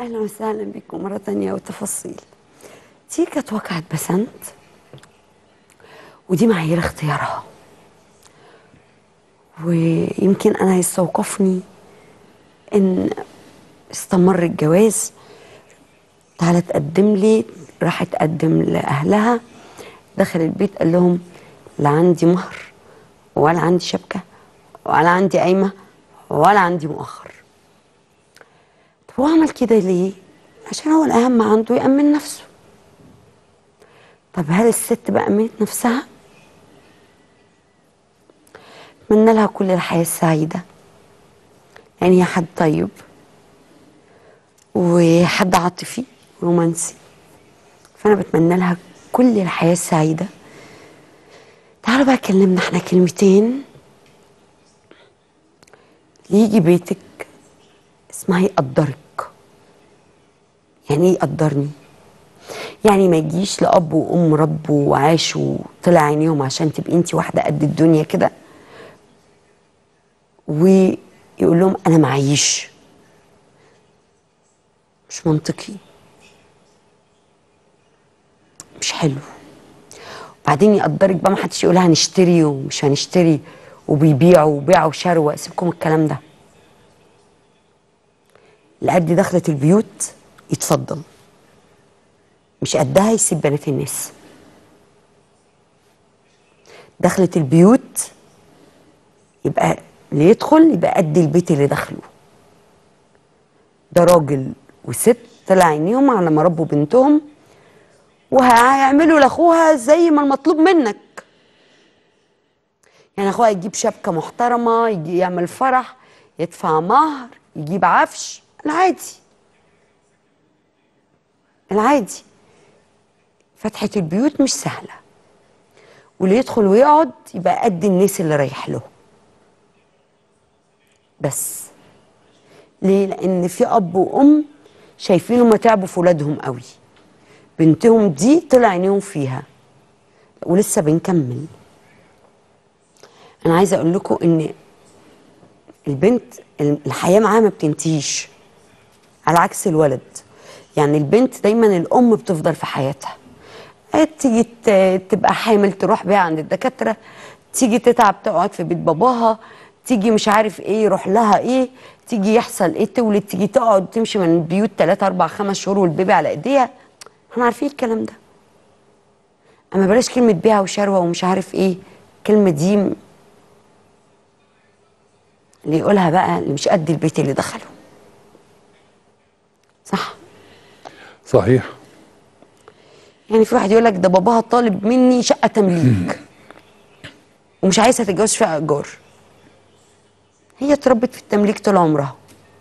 اهلا وسهلا بكم مره تانية وتفاصيل دي كانت واقعة بسنت ودي معايير اختيارها ويمكن انا يستوقفني ان استمر الجواز تعالى تقدم لي راح تقدم لاهلها دخل البيت قال لهم لا عندي مهر ولا عندي شبكه ولا عندي قايمه ولا عندي مؤخر طب هو عمل كده ليه عشان هو الاهم عنده يامن نفسه طب هل الست بقى امنت نفسها اتمنى لها كل الحياه السعيده يعني هي حد طيب وحد عاطفي رومانسي فانا بتمنى لها كل الحياه السعيده تعالوا بقى كلمنا احنا كلمتين اللي يجي بيتك اسمها يقدرك يعني ايه يقدرني يعني ما يجيش لاب وام ربوا وعاشوا وطلع عينيهم عشان تبقي انت واحده قد الدنيا كده ويقول لهم انا معيش مش منطقي مش حلو وبعدين يقدرك بقى ما حدش يقول هنشتري ومش هنشتري وبيبيعوا وبيعوا وشروة سيبكم الكلام ده اللي قد دخلة البيوت يتفضل مش قدها يسيب بنات الناس دخلة البيوت يبقى اللي يدخل يبقى قد البيت اللي دخله ده راجل وست طلع عينيهم على ما ربوا بنتهم وهيعملوا لاخوها زي ما المطلوب منك يعني اخوها يجيب شبكه محترمه يجي يعمل فرح يدفع مهر يجيب عفش العادي العادي فتحة البيوت مش سهلة واللي يدخل ويقعد يبقى قد الناس اللي رايح له بس ليه؟ لأن في أب وأم شايفين هما تعبوا في ولادهم قوي بنتهم دي طلع عينيهم فيها ولسه بنكمل انا عايزه اقول لكم ان البنت الحياه معاها ما بتنتهيش على عكس الولد يعني البنت دايما الام بتفضل في حياتها تيجي تبقى حامل تروح بيها عند الدكاتره تيجي تتعب تقعد في بيت باباها تيجي مش عارف ايه يروح لها ايه تيجي يحصل ايه تولد تيجي تقعد تمشي من البيوت 3 4 5 شهور والبيبي على ايديها احنا عارفين الكلام ده اما بلاش كلمه بيع وشروه ومش عارف ايه الكلمه دي اللي يقولها بقى اللي مش قد البيت اللي دخله صح صحيح يعني في واحد يقول لك ده باباها طالب مني شقه تمليك ومش عايزه تتجوز شقه ايجار هي اتربت في التمليك طول عمرها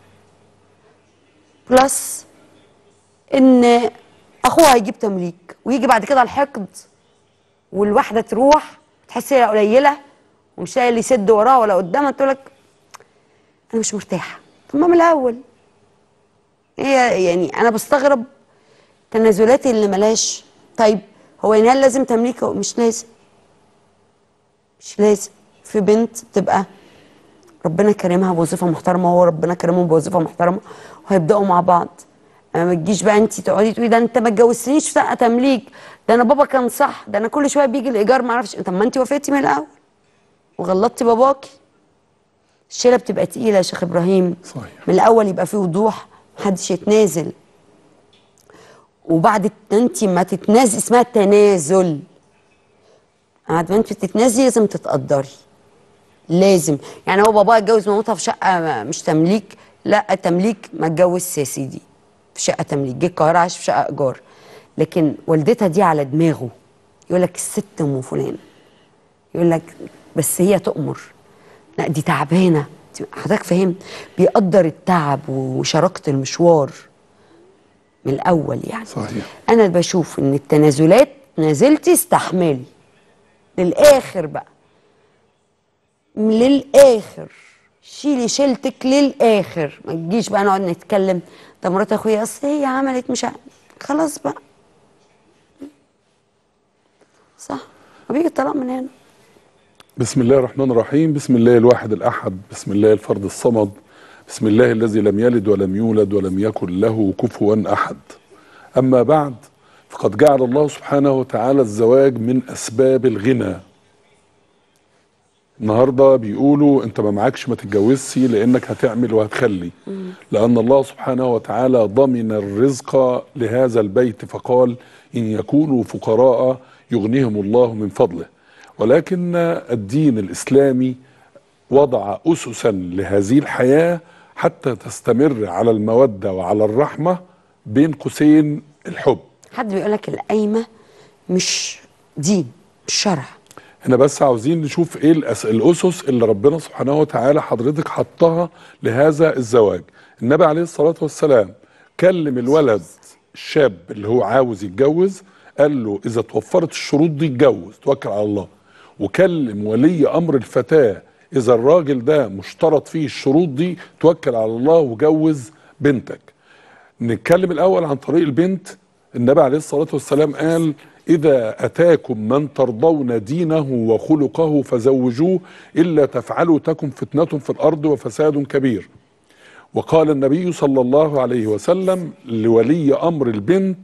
بلس ان اخوها هيجيب تمليك ويجي بعد كده الحقد والواحده تروح تحس هي قليله ومش لاقي اللي يسد وراها ولا قدامها تقول لك انا مش مرتاحه طب ما من الاول هي يعني انا بستغرب تنازلاتي اللي ملاش طيب هو يعني هل لازم تمليك مش لازم مش لازم في بنت بتبقى ربنا كرمها بوظيفه محترمه وهو ربنا كرمه بوظيفه محترمه وهيبداوا مع بعض ما تجيش بقى انت تقعدي تقولي ده انت ما اتجوزتنيش في شقه تمليك ده انا بابا كان صح ده انا كل شويه بيجي الايجار ما اعرفش طب ما انت وافقتي من الاول وغلطتي باباكي الشيله بتبقى تقيله يا شيخ ابراهيم صحيح من الاول يبقى فيه وضوح محدش يتنازل وبعد انت ما تتنازل اسمها تنازل بعد ما انت تتنازلي لازم تتقدري لازم يعني هو بابا اتجوز مامتها في شقه مش تمليك لا تمليك ما اتجوزش يا سيدي في شقه تمليك جه القاهره عاش في شقه ايجار لكن والدتها دي على دماغه يقول لك الست ام فلان يقول لك بس هي تؤمر لا دي تعبانه حضرتك فاهم بيقدر التعب وشراكه المشوار من الاول يعني صحيح انا بشوف ان التنازلات نازلتي استحملي للاخر بقى للاخر شيلي شيلتك للاخر ما تجيش بقى نقعد نتكلم ده مرات اخويا اصل هي عملت مش عارف. خلاص بقى صح وبيجي الطلاق من هنا بسم الله الرحمن الرحيم بسم الله الواحد الأحد بسم الله الفرد الصمد بسم الله الذي لم يلد ولم يولد ولم يكن له كفوا احد اما بعد فقد جعل الله سبحانه وتعالى الزواج من اسباب الغنى النهارده بيقولوا انت ما معكش ما تتجوزش لانك هتعمل وهتخلي لان الله سبحانه وتعالى ضمن الرزق لهذا البيت فقال ان يكونوا فقراء يغنيهم الله من فضله ولكن الدين الاسلامي وضع اسسا لهذه الحياه حتى تستمر على الموده وعلى الرحمه بين قوسين الحب حد بيقول لك القايمه مش دين مش شرع احنا بس عاوزين نشوف ايه الأس... الاسس اللي ربنا سبحانه وتعالى حضرتك حطها لهذا الزواج النبي عليه الصلاه والسلام كلم الولد الشاب اللي هو عاوز يتجوز قال له اذا توفرت الشروط دي اتجوز توكل على الله وكلم ولي امر الفتاه اذا الراجل ده مشترط فيه الشروط دي توكل على الله وجوز بنتك نتكلم الاول عن طريق البنت النبي عليه الصلاه والسلام قال اذا اتاكم من ترضون دينه وخلقه فزوجوه الا تفعلوا تكن فتنه في الارض وفساد كبير وقال النبي صلى الله عليه وسلم لولي امر البنت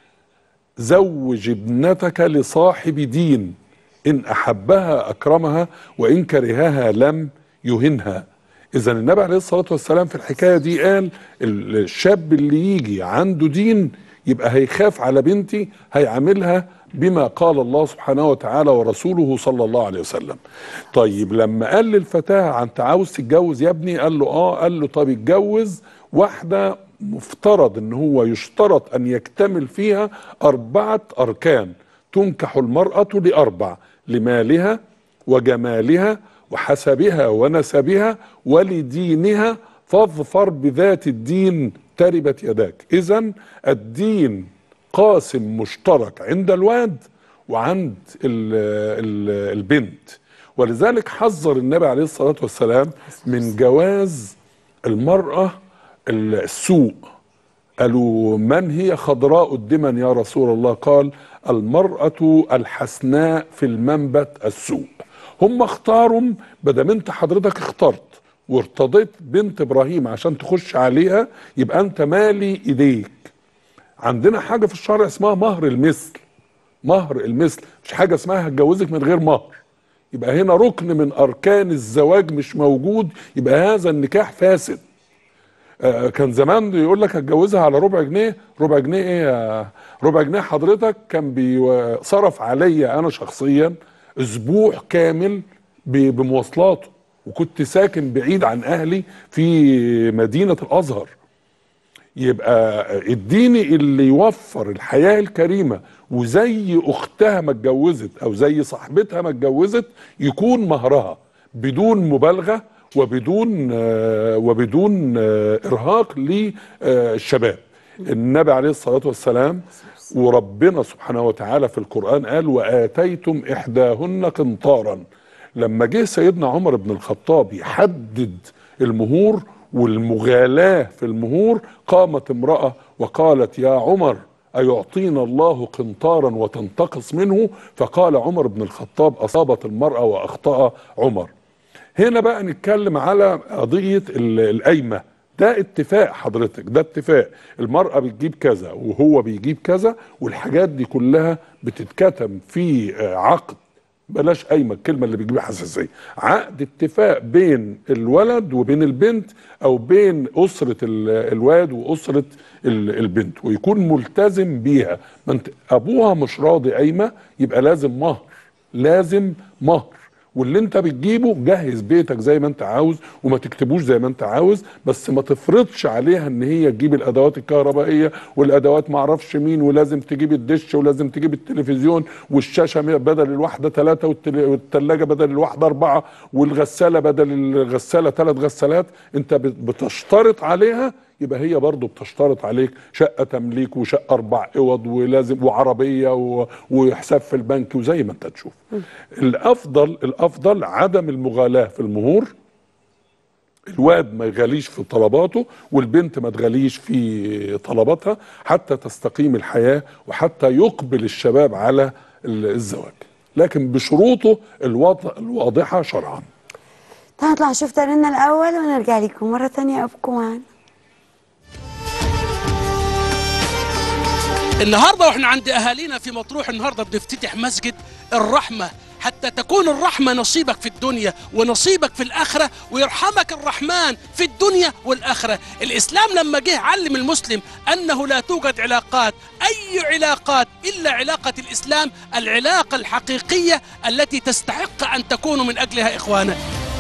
زوج ابنتك لصاحب دين ان احبها اكرمها وان كرهها لم يهنها اذا النبي عليه الصلاه والسلام في الحكايه دي قال الشاب اللي يجي عنده دين يبقى هيخاف على بنتي هيعاملها بما قال الله سبحانه وتعالى ورسوله صلى الله عليه وسلم طيب لما قال للفتاة انت عاوز تتجوز يا ابني قال له اه قال له طب اتجوز واحدة مفترض ان هو يشترط ان يكتمل فيها اربعة اركان تنكح المرأة لاربع لمالها وجمالها وحسبها ونسبها ولدينها فاظفر بذات الدين تربت يداك اذا الدين قاسم مشترك عند الواد وعند ال ال البنت ولذلك حذر النبي عليه الصلاة والسلام من جواز المرأة السوء قالوا من هي خضراء الدمن يا رسول الله قال المرأة الحسناء في المنبت السوء هم اختاروا بدل انت حضرتك اخترت وارتضيت بنت ابراهيم عشان تخش عليها يبقى انت مالي ايديك عندنا حاجه في الشرع اسمها مهر المثل مهر المثل مش حاجه اسمها هتجوزك من غير مهر يبقى هنا ركن من اركان الزواج مش موجود يبقى هذا النكاح فاسد آه كان زمان يقول لك هتجوزها على ربع جنيه ربع جنيه ايه ربع جنيه حضرتك كان بيصرف عليا انا شخصيا اسبوع كامل بمواصلاته وكنت ساكن بعيد عن اهلي في مدينه الازهر يبقى اديني اللي يوفر الحياه الكريمه وزي اختها ما اتجوزت او زي صاحبتها ما اتجوزت يكون مهرها بدون مبالغه وبدون آه وبدون آه ارهاق للشباب النبي عليه الصلاه والسلام وربنا سبحانه وتعالى في القران قال واتيتم احداهن قنطارا لما جه سيدنا عمر بن الخطاب يحدد المهور والمغالاة في المهور قامت امرأة وقالت يا عمر أيعطينا الله قنطارا وتنتقص منه فقال عمر بن الخطاب أصابت المرأة وأخطأ عمر هنا بقى نتكلم على قضية القايمة ده اتفاق حضرتك ده اتفاق المرأة بتجيب كذا وهو بيجيب كذا والحاجات دي كلها بتتكتم في عقد بلاش قايمه الكلمه اللي بتجيب حساسيه عقد اتفاق بين الولد وبين البنت او بين اسره الواد واسره البنت ويكون ملتزم بيها ما انت ابوها مش راضي قايمه يبقى لازم مهر لازم مهر واللي انت بتجيبه جهز بيتك زي ما انت عاوز وما تكتبوش زي ما انت عاوز بس ما تفرضش عليها ان هي تجيب الادوات الكهربائيه والادوات ما اعرفش مين ولازم تجيب الدش ولازم تجيب التلفزيون والشاشه بدل الواحده ثلاثه والثلاجه بدل الواحده اربعه والغساله بدل الغساله ثلاث غسالات انت بتشترط عليها يبقى هي برضه بتشترط عليك شقه تمليك وشقه اربع اوض ولازم وعربيه و... وحساب في البنك وزي ما انت تشوف الافضل الافضل عدم المغالاه في المهور الواد ما يغاليش في طلباته والبنت ما تغاليش في طلباتها حتى تستقيم الحياه وحتى يقبل الشباب على الزواج لكن بشروطه الواضحه شرعا تعالوا نطلع نشوف تقريرنا الاول ونرجع لكم مره تانية ابقوا معانا النهارده واحنا عند اهالينا في مطروح النهارده بنفتتح مسجد الرحمه حتى تكون الرحمه نصيبك في الدنيا ونصيبك في الاخره ويرحمك الرحمن في الدنيا والاخره الاسلام لما جه علم المسلم انه لا توجد علاقات اي علاقات الا علاقه الاسلام العلاقه الحقيقيه التي تستحق ان تكونوا من اجلها اخوانا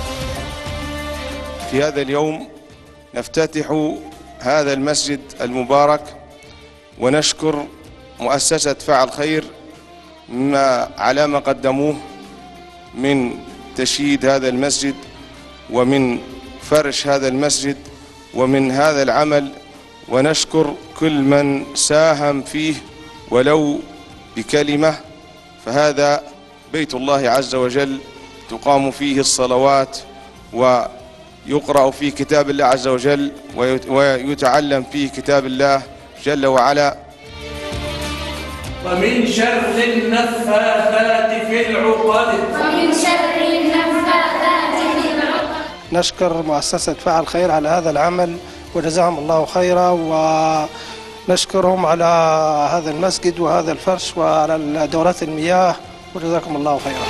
في هذا اليوم نفتتح هذا المسجد المبارك ونشكر مؤسسة فعل خير ما على ما قدموه من تشييد هذا المسجد ومن فرش هذا المسجد ومن هذا العمل ونشكر كل من ساهم فيه ولو بكلمة فهذا بيت الله عز وجل تقام فيه الصلوات ويقرأ فيه كتاب الله عز وجل ويت- ويتعلم فيه كتاب الله جل وعلا ومن شر النفاثات في العقد ومن شر النفاثات في العقد نشكر مؤسسة فعل خير على هذا العمل وجزاهم الله خيرا ونشكرهم على هذا المسجد وهذا الفرش وعلى دورات المياه وجزاكم الله خيرا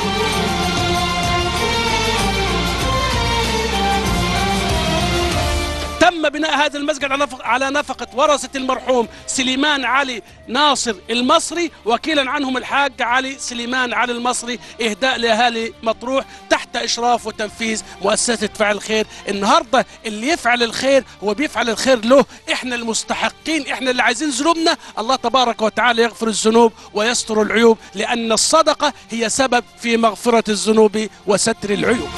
تم بناء هذا المسجد على نفق- على نفقة ورثة المرحوم سليمان علي ناصر المصري وكيلا عنهم الحاج علي سليمان علي المصري إهداء لأهالي مطروح تحت إشراف وتنفيذ مؤسسة فعل الخير النهاردة اللي يفعل الخير هو بيفعل الخير له إحنا المستحقين إحنا اللي عايزين ذنوبنا الله تبارك وتعالى يغفر الذنوب ويستر العيوب لأن الصدقة هي سبب في مغفرة الذنوب وستر العيوب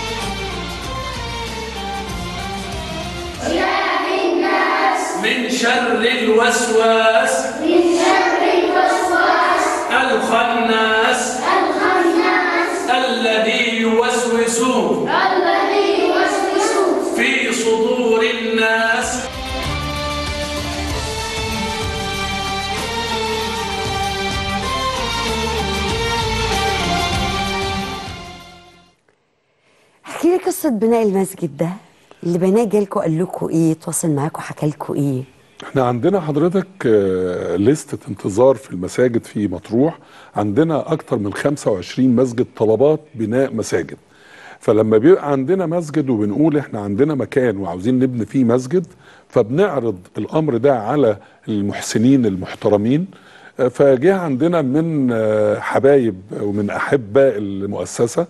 من شر الوسواس من شر الوسواس الخناس الخناس الذي يوسوس الذي يوسوس في صدور الناس احكي لي قصه بناء المسجد ده اللي بناه جالكوا قال لكم ايه تواصل معاكم حكى لكم ايه احنا عندنا حضرتك آه، لستة انتظار في المساجد في مطروح عندنا اكتر من 25 مسجد طلبات بناء مساجد فلما بيبقى عندنا مسجد وبنقول احنا عندنا مكان وعاوزين نبني فيه مسجد فبنعرض الامر ده على المحسنين المحترمين آه، فجه عندنا من آه، حبايب ومن احباء المؤسسه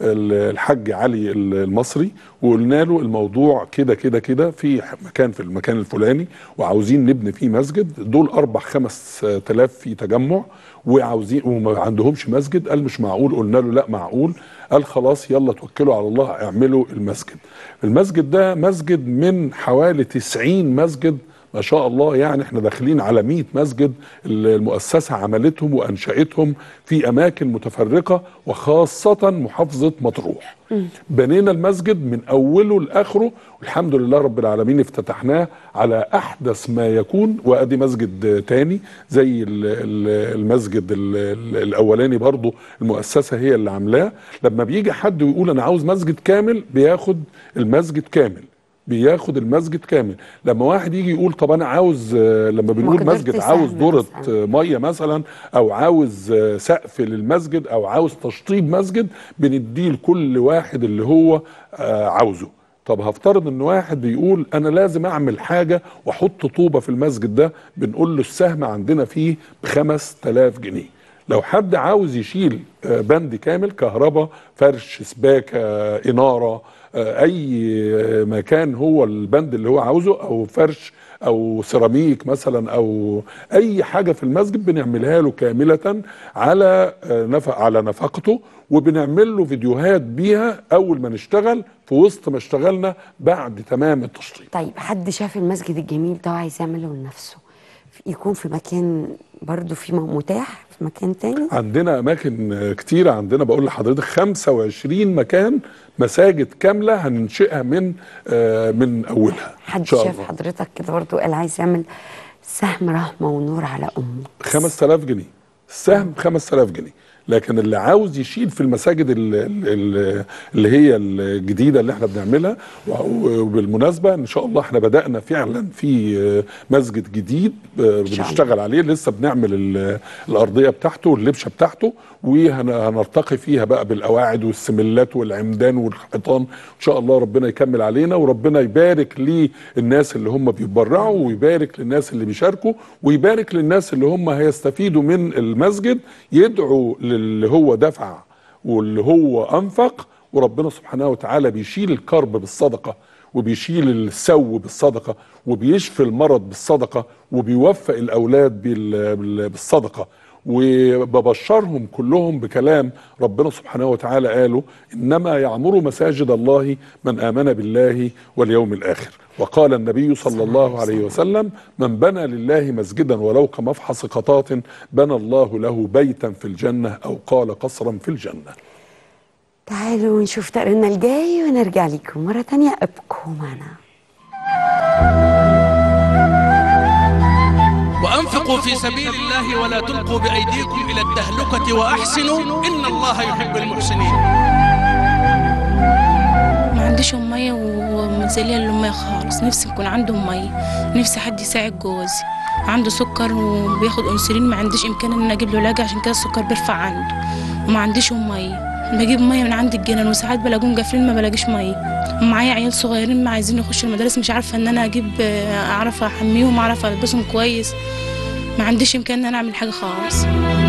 الحاج علي المصري وقلنا له الموضوع كده كده كده في مكان في المكان الفلاني وعاوزين نبني فيه مسجد دول اربع خمس تلاف في تجمع وعاوزين وما عندهمش مسجد قال مش معقول قلنا له لا معقول قال خلاص يلا توكلوا على الله اعملوا المسجد المسجد ده مسجد من حوالي 90 مسجد ما شاء الله يعني احنا داخلين على 100 مسجد المؤسسة عملتهم وأنشأتهم في أماكن متفرقة وخاصة محافظة مطروح بنينا المسجد من أوله لآخره والحمد لله رب العالمين افتتحناه على أحدث ما يكون وأدي مسجد تاني زي ال- ال- المسجد ال- ال- الأولاني برضو المؤسسة هي اللي عاملاه لما بيجي حد ويقول أنا عاوز مسجد كامل بياخد المسجد كامل بياخد المسجد كامل لما واحد يجي يقول طب انا عاوز آه، لما بنقول قدرت مسجد تساهم عاوز دورة مثلاً. آه، ميه مثلا او عاوز آه، سقف للمسجد او عاوز تشطيب مسجد بنديه لكل واحد اللي هو آه، عاوزه طب هفترض ان واحد بيقول انا لازم اعمل حاجه واحط طوبه في المسجد ده بنقول له السهم عندنا فيه ب 5000 جنيه لو حد عاوز يشيل آه، بند كامل كهرباء فرش سباكه آه، اناره آه، اي آه، مكان هو البند اللي هو عاوزه او فرش او سيراميك مثلا او اي حاجه في المسجد بنعملها له كامله على آه، نفق على نفقته وبنعمل له فيديوهات بيها اول ما نشتغل في وسط ما اشتغلنا بعد تمام التشطيب طيب حد شاف المسجد الجميل ده وعايز يعمله لنفسه يكون في مكان برضو في م- متاح في مكان تاني عندنا اماكن آه، كتيره عندنا بقول لحضرتك 25 مكان مساجد كامله هننشئها من آه، من اولها حد إن شاء شاف الله. حضرتك كده برضو قال عايز يعمل سهم رحمه ونور على امه 5000 جنيه السهم 5000 جنيه لكن اللي عاوز يشيل في المساجد ال- ال- اللي هي الجديده اللي احنا بنعملها و- وبالمناسبه ان شاء الله احنا بدانا فعلا في آه، مسجد جديد آه، بنشتغل عليه لسه بنعمل ال- الارضيه بتاعته واللبشه بتاعته وهنرتقي فيها بقى بالقواعد والسملات والعمدان والحيطان ان شاء الله ربنا يكمل علينا وربنا يبارك للناس اللي هم بيتبرعوا ويبارك للناس اللي بيشاركوا ويبارك للناس اللي هم هيستفيدوا من المسجد يدعوا للي هو دفع واللي هو انفق وربنا سبحانه وتعالى بيشيل الكرب بالصدقه وبيشيل السو بالصدقه وبيشفي المرض بالصدقه وبيوفق الاولاد بال- بال- بالصدقه وببشرهم كلهم بكلام ربنا سبحانه وتعالى قاله انما يعمر مساجد الله من امن بالله واليوم الاخر وقال النبي صلى الله عليه وسلم من بنى لله مسجدا ولو كمفحص قطاط بنى الله له بيتا في الجنه او قال قصرا في الجنه تعالوا نشوف تقريرنا الجاي ونرجع لكم مرة تانية ابقوا معنا وأنفقوا في سبيل الله ولا تلقوا بأيديكم إلى التهلكة وأحسنوا إن الله يحب المحسنين ما عنديش مية ومنزلية المية خالص نفسي يكون عندهم مية نفسي حد يساعد جوزي عنده سكر وبياخد انسولين ما عنديش امكان ان انا اجيب له علاج عشان كده السكر بيرفع عنده وما عنديش ميه بجيب ميه من عند الجنان وساعات بلاقيهم قافلين ما بلاقيش ميه ومعايا عيال صغيرين ما عايزين يخشوا المدارس مش عارفه ان انا اجيب آه، اعرف احميهم اعرف البسهم كويس ما عنديش امكان ان انا اعمل حاجه خالص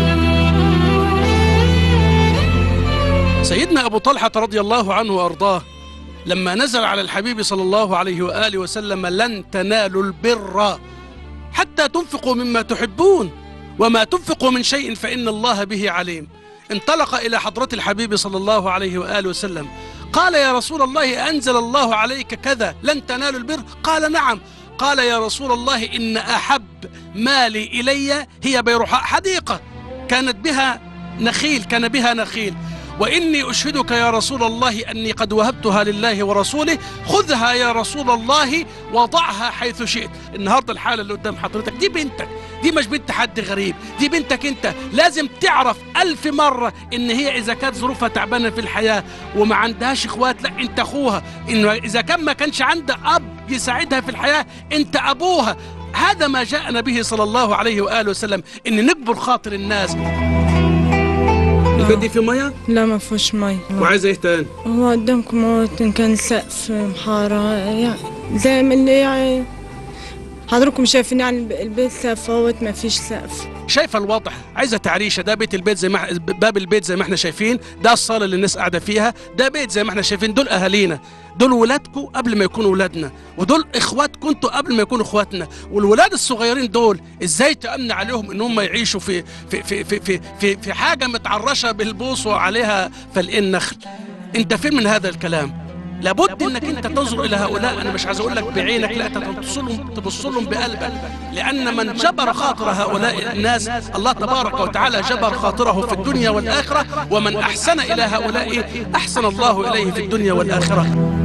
سيدنا أبو طلحة رضي الله عنه وأرضاه لما نزل على الحبيب صلى الله عليه وآله وسلم لن تنالوا البر حتى تنفقوا مما تحبون وما تنفقوا من شيء فإن الله به عليم انطلق إلى حضرة الحبيب صلى الله عليه وآله وسلم قال يا رسول الله أنزل الله عليك كذا لن تنالوا البر قال نعم قال يا رسول الله إن أحب مالي إلي هي بيرحاء حديقة كانت بها نخيل كان بها نخيل وإني أشهدك يا رسول الله أني قد وهبتها لله ورسوله خذها يا رسول الله وضعها حيث شئت النهاردة الحالة اللي قدام حضرتك دي بنتك دي مش بنت حد غريب دي بنتك انت لازم تعرف ألف مرة إن هي إذا كانت ظروفها تعبانة في الحياة وما عندهاش إخوات لا أنت أخوها إنه إذا كان ما كانش عندها أب يساعدها في الحياة أنت أبوها هذا ما جاءنا به صلى الله عليه وآله وسلم إن نكبر خاطر الناس البيت دي في ميه لا ما فيهوش مي وعايزه ايه تاني هو قدامكم هو إن كان سقف محارة يعني زي ما اللي يعني حضراتكم شايفين يعني البيت سقف اهوت ما فيش سقف شايفه الوضع عايزه تعريشه ده بيت البيت زي ما باب البيت زي ما احنا شايفين ده الصاله اللي الناس قاعده فيها ده بيت زي ما احنا شايفين دول اهالينا دول ولادكم قبل ما يكونوا ولادنا ودول اخواتكم انتوا قبل ما يكونوا اخواتنا والولاد الصغيرين دول ازاي تامن عليهم ان هم يعيشوا في في في في في, في, في حاجه متعرشه بالبوص وعليها فلقين نخل انت فين من هذا الكلام لابد انك انت تنظر الى هؤلاء انا مش عايز اقول لك بعينك لا انت تبص لهم تبص لهم بقلبك لان من جبر خاطر هؤلاء الناس الله تبارك وتعالى جبر خاطره في الدنيا والاخره ومن احسن الى هؤلاء احسن الله اليه في الدنيا والاخره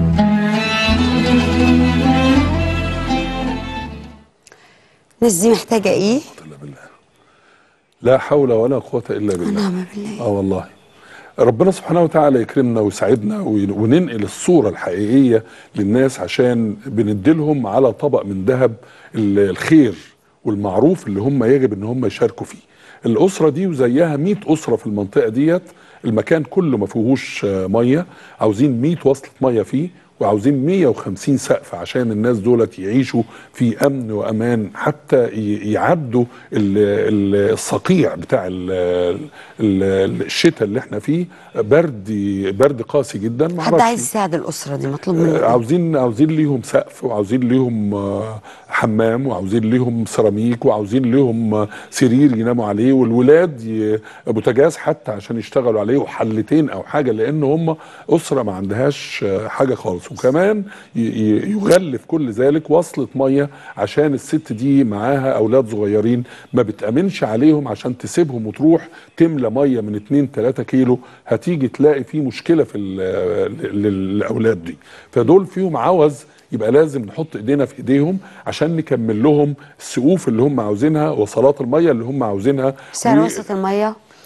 الناس دي محتاجة ايه؟ إلا بالله لا حول ولا قوة إلا بالله ونعم بالله اه والله ربنا سبحانه وتعالى يكرمنا ويساعدنا ون- وننقل الصورة الحقيقية للناس عشان بنديلهم على طبق من ذهب ال- الخير والمعروف اللي هم يجب ان هم يشاركوا فيه الأسرة دي وزيها 100 أسرة في المنطقة ديت المكان كله ما فيهوش آه، مية عاوزين 100 وصلة مية فيه وعاوزين 150 سقف عشان الناس دولت يعيشوا في امن وامان حتى ي- يعدوا ال- ال- الصقيع بتاع ال- ال- الشتاء اللي احنا فيه برد برد قاسي جدا حد معرفش. عايز يساعد الأسرة دي مطلوب منه آه، إيه؟ عاوزين عاوزين ليهم سقف وعاوزين ليهم آه، حمام وعاوزين ليهم سيراميك وعاوزين ليهم آه، سرير يناموا عليه والولاد ي- بوتاجاز حتى عشان يشتغلوا عليه وحلتين او حاجه لان هم اسره ما عندهاش آه، حاجه خالص وكمان ي- ي- يغلف كل ذلك وصله ميه عشان الست دي معاها اولاد صغيرين ما بتامنش عليهم عشان تسيبهم وتروح تملى ميه من 2 3 كيلو هتيجي تلاقي في مشكله في ال- للاولاد دي فدول فيهم عوز يبقى لازم نحط ايدينا في ايديهم عشان نكمل لهم السقوف اللي هم عاوزينها وصلات الميه اللي هم عاوزينها سعر و- وسط المية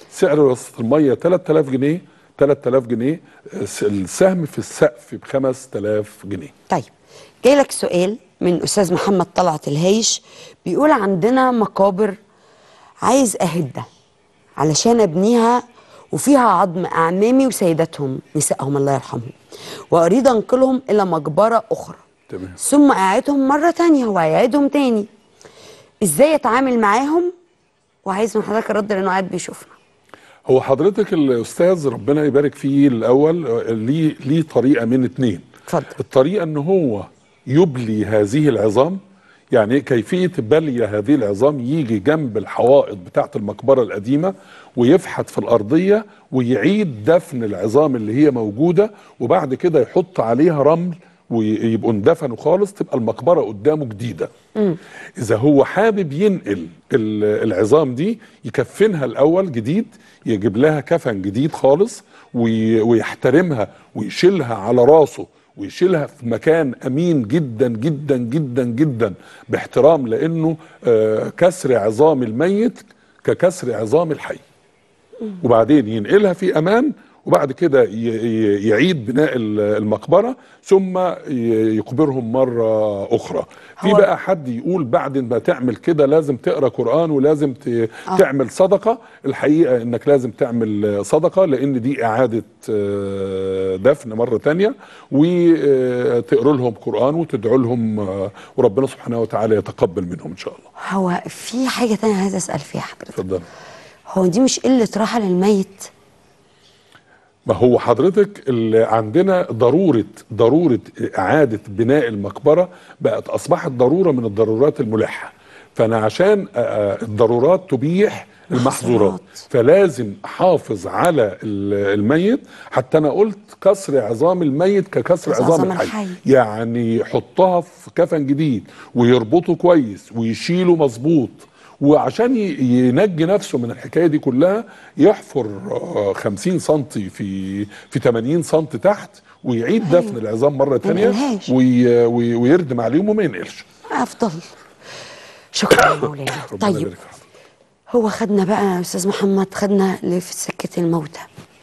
سعر وسط الميه 3000 جنيه 3000 جنيه الس- السهم في السقف ب 5000 جنيه طيب جاي لك سؤال من استاذ محمد طلعت الهيش بيقول عندنا مقابر عايز اهدها علشان ابنيها وفيها عظم اعمامي وسيداتهم نسائهم الله يرحمهم واريد انقلهم الى مقبره اخرى تمام ثم اعيدهم مره تانية وهيعيدهم تاني ازاي اتعامل معاهم وعايز من حضرتك الرد لانه قاعد بيشوفنا هو حضرتك الاستاذ ربنا يبارك فيه الاول آه، ليه ليه طريقه من اتنين اتفضل الطريقه ان هو يبلي هذه العظام يعني كيفيه بلي هذه العظام يجي جنب الحوائط بتاعه المقبره القديمه ويفحت في الارضيه ويعيد دفن العظام اللي هي موجوده وبعد كده يحط عليها رمل ويبقوا اندفنوا خالص تبقى المقبره قدامه جديده اذا هو حابب ينقل ال- العظام دي يكفنها الاول جديد يجيب لها كفن جديد خالص وي- ويحترمها ويشيلها على راسه ويشيلها في مكان امين جدا جدا جدا جدا باحترام لانه آه، كسر عظام الميت ككسر عظام الحي وبعدين ينقلها في امان وبعد كده ي- ي- يعيد بناء ال- المقبره ثم ي- يقبرهم مره اخرى في هو- بقى حد يقول بعد ما تعمل كده لازم تقرا قران ولازم ت- تعمل صدقه الحقيقه انك لازم تعمل صدقه لان دي اعاده آه، دفن مره تانية وتقرا لهم قران وتدعو لهم آه، وربنا سبحانه وتعالى يتقبل منهم ان شاء الله هو في حاجه تانية عايز اسال فيها حضرتك اتفضل هو دي مش قله راحه للميت ما هو حضرتك اللي عندنا ضرورة ضرورة إعادة بناء المقبرة بقت أصبحت ضرورة من الضرورات الملحة فأنا عشان آه، آه، الضرورات تبيح المحظورات محظورات. فلازم أحافظ على ال- الميت حتى أنا قلت كسر عظام الميت ككسر كسر عظام عظام الحي الحي. يعني يحطها في كفن جديد ويربطه كويس ويشيله مظبوط وعشان ي- ينجي نفسه من الحكايه دي كلها يحفر آه، 50 سم في في 80 سم تحت ويعيد دفن العظام مره تانية ينقلهاش. وي وي ويردم عليهم وما ينقلش افضل شكرا يا مولانا ربنا طيب يبارك في حضرتك. هو خدنا بقى يا استاذ محمد خدنا لفي سكه الموتى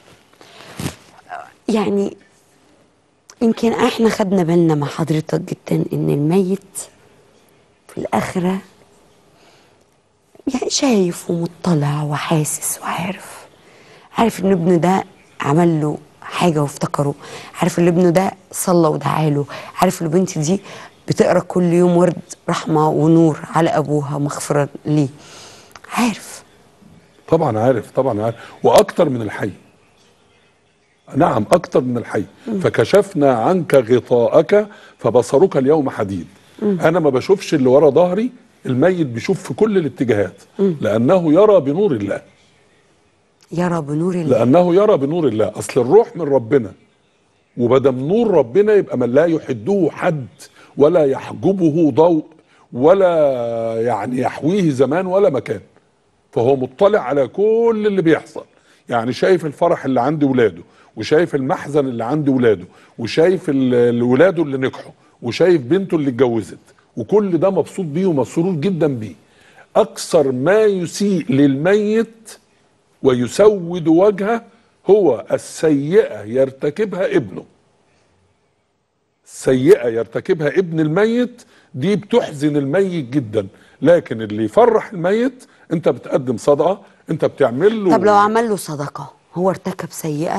يعني يمكن احنا خدنا بالنا مع حضرتك جدا ان الميت في الاخره يعني شايف ومطلع وحاسس وعارف عارف ان ابنه ده عمل له حاجه وافتكره عارف ان ابنه ده صلى ودعا له عارف ان البنت دي بتقرا كل يوم ورد رحمه ونور على ابوها مغفره ليه عارف طبعا عارف طبعا عارف واكتر من الحي نعم اكتر من الحي فكشفنا عنك غطاءك فبصرك اليوم حديد انا ما بشوفش اللي ورا ظهري الميت بيشوف في كل الاتجاهات لانه يرى بنور الله يرى بنور الله لانه يرى بنور الله اصل الروح من ربنا وبدم نور ربنا يبقى من لا يحده حد ولا يحجبه ضوء ولا يعني يحويه زمان ولا مكان فهو مطلع على كل اللي بيحصل يعني شايف الفرح اللي عند ولاده وشايف المحزن اللي عند ولاده وشايف ال- ال- ولاده اللي نجحوا وشايف بنته اللي اتجوزت وكل ده مبسوط بيه ومسرور جدا بيه اكثر ما يسيء للميت ويسود وجهه هو السيئة يرتكبها ابنه سيئة يرتكبها ابن الميت دي بتحزن الميت جدا لكن اللي يفرح الميت انت بتقدم صدقة انت بتعمل له طب لو عمل له صدقه هو ارتكب سيئه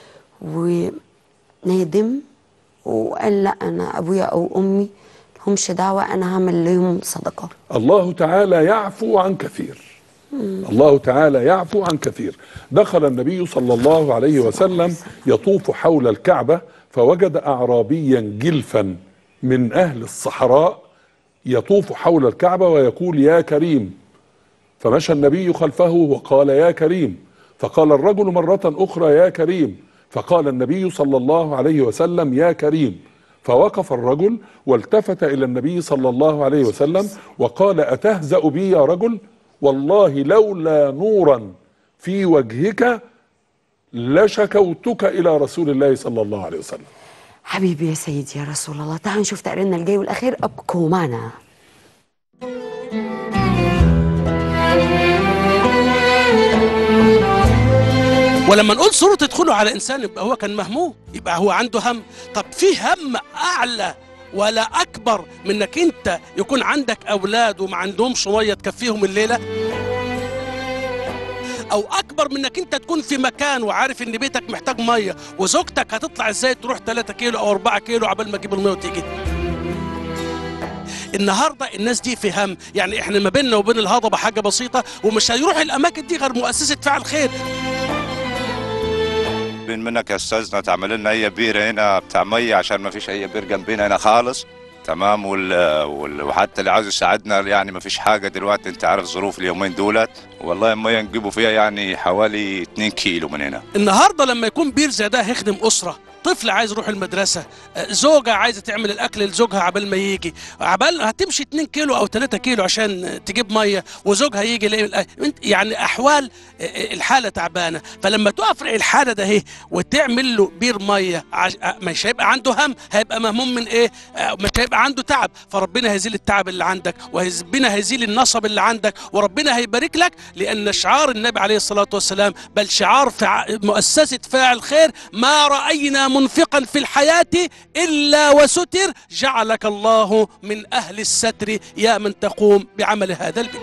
وندم وقال لا انا ابويا او امي لهمش دعوه انا هعمل لهم صدقه الله تعالى يعفو عن كثير الله تعالى يعفو عن كثير دخل النبي صلى الله عليه وسلم يطوف حول الكعبة فوجد أعرابيا جلفا من أهل الصحراء يطوف حول الكعبة ويقول يا كريم فمشى النبي خلفه وقال يا كريم فقال الرجل مرة أخرى يا كريم فقال النبي صلى الله عليه وسلم يا كريم فوقف الرجل والتفت إلى النبي صلى الله عليه وسلم وقال أتهزأ بي يا رجل والله لولا نورا في وجهك لشكوتك إلى رسول الله صلى الله عليه وسلم حبيبي يا سيدي يا رسول الله تعال نشوف تقريرنا الجاي والاخير ابقوا معنا ولما نقول سرور تدخله على انسان يبقى هو كان مهموم يبقى هو عنده هم طب في هم اعلى ولا اكبر من انك انت يكون عندك اولاد وما عندهمش ميه تكفيهم الليله او اكبر من انك انت تكون في مكان وعارف ان بيتك محتاج ميه وزوجتك هتطلع ازاي تروح 3 كيلو او 4 كيلو عبال ما تجيب الميه وتيجي النهارده الناس دي في هم يعني احنا ما بيننا وبين الهضبه حاجه بسيطه ومش هيروح الاماكن دي غير مؤسسه فعل خير بين منك يا استاذنا تعمل لنا اي بير هنا بتاع ميه عشان ما فيش اي بير جنبنا هنا خالص تمام وال... وال... وحتى اللي عاوز يساعدنا يعني ما فيش حاجه دلوقتي انت عارف ظروف اليومين دولت والله الميه نجيبوا فيها يعني حوالي 2 كيلو من هنا النهارده لما يكون بير زي ده هيخدم اسره طفل عايز يروح المدرسة آه، زوجة عايزة تعمل الأكل لزوجها عبال ما يجي عبال هتمشي 2 كيلو أو 3 كيلو عشان تجيب مية وزوجها يجي يلاقي الأ- انت- يعني أحوال آه، آه، الحالة تعبانة فلما تقف الحالة ده اهي وتعمل له بير مية عش... آه، مش هيبقى عنده هم هيبقى مهموم من إيه آه، مش هيبقى عنده تعب فربنا هيزيل التعب اللي عندك وربنا هيزيل النصب اللي عندك وربنا هيبارك لك لأن شعار النبي عليه الصلاة والسلام بل شعار فع... مؤسسة فاعل خير ما رأينا منفقا في الحياة إلا وستر جعلك الله من أهل الستر يا من تقوم بعمل هذا البيت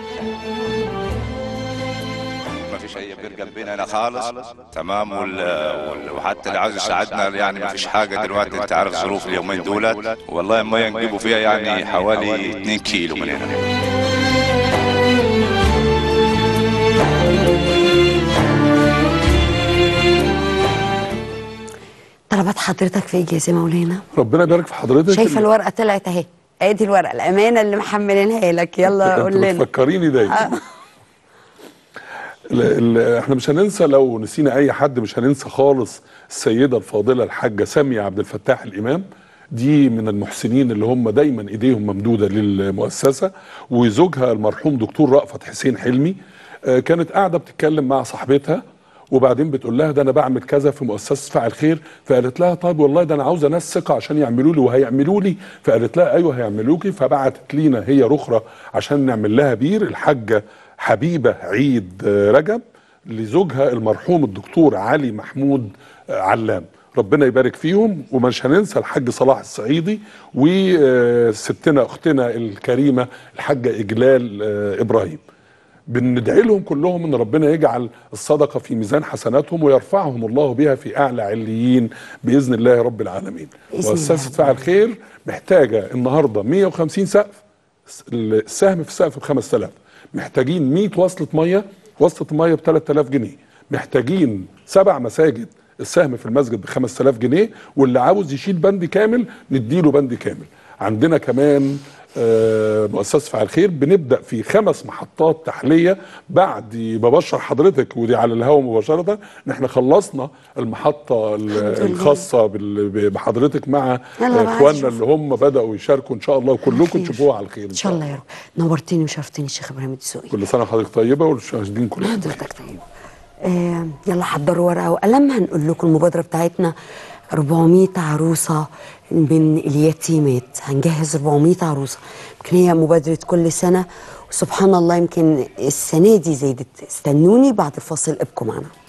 ما فيش اي بير جنبنا هنا خالص تمام وال... وال... وحتى اللي عاوز يساعدنا يعني ما فيش حاجه دلوقتي انت عارف ظروف اليومين دولت والله الميه نجيبوا فيها يعني حوالي 2 كيلو من هنا طلبات حضرتك في اجازه يا مولانا ربنا يبارك في حضرتك شايفه الورقه طلعت اهي ادي الورقه الامانه اللي محملينها لك يلا انت قول لنا بتفكريني دايما ال- ال- احنا مش هننسى لو نسينا اي حد مش هننسى خالص السيده الفاضله الحاجه ساميه عبد الفتاح الامام دي من المحسنين اللي هم دايما ايديهم ممدوده للمؤسسه وزوجها المرحوم دكتور رأفت حسين حلمي آه، كانت قاعده بتتكلم مع صاحبتها وبعدين بتقول لها ده انا بعمل كذا في مؤسسه فاعل خير فقالت لها طيب والله ده انا عاوزه ناس ثقه عشان يعملوا لي وهيعملوا لي فقالت لها ايوه هيعملوا لي فبعتت لينا هي رخره عشان نعمل لها بير الحاجه حبيبه عيد آه، رجب لزوجها المرحوم الدكتور علي محمود آه، علام ربنا يبارك فيهم ومش هننسى الحاج صلاح الصعيدي وستنا اختنا الكريمه الحاجه اجلال آه، ابراهيم بندعي لهم كلهم ان ربنا يجعل الصدقه في ميزان حسناتهم ويرفعهم الله بها في اعلى عليين باذن الله رب العالمين. بإذن مؤسسه الله. فاعل خير محتاجه النهارده 150 سقف السهم في السقف ب 5000 محتاجين 100 وصله ميه وصله الميه ب 3000 جنيه محتاجين سبع مساجد السهم في المسجد ب 5000 جنيه واللي عاوز يشيل بند كامل نديله بند كامل عندنا كمان آه، مؤسسه فعل خير بنبدا في خمس محطات تحليه بعد ببشر حضرتك ودي على الهواء مباشره ان احنا خلصنا المحطه ال- الحمد لله. الخاصه بال- ب- بحضرتك مع يلا بقى اخواننا نشوف. اللي هم بداوا يشاركوا ان شاء الله وكلكم خير. تشوفوها على الخير ان شاء الله يا رب نورتني وشرفتني الشيخ ابراهيم الدسوقي كل سنه وحضرتك طيبه والمشاهدين كلهم حضرتك طيب آه يلا حضروا ورقه وقلم هنقول لكم المبادره بتاعتنا 400 عروسه من اليتيمات هنجهز 400 عروسه يمكن هي مبادره كل سنه وسبحان الله يمكن السنه دي زادت استنوني بعد الفاصل ابقوا معنا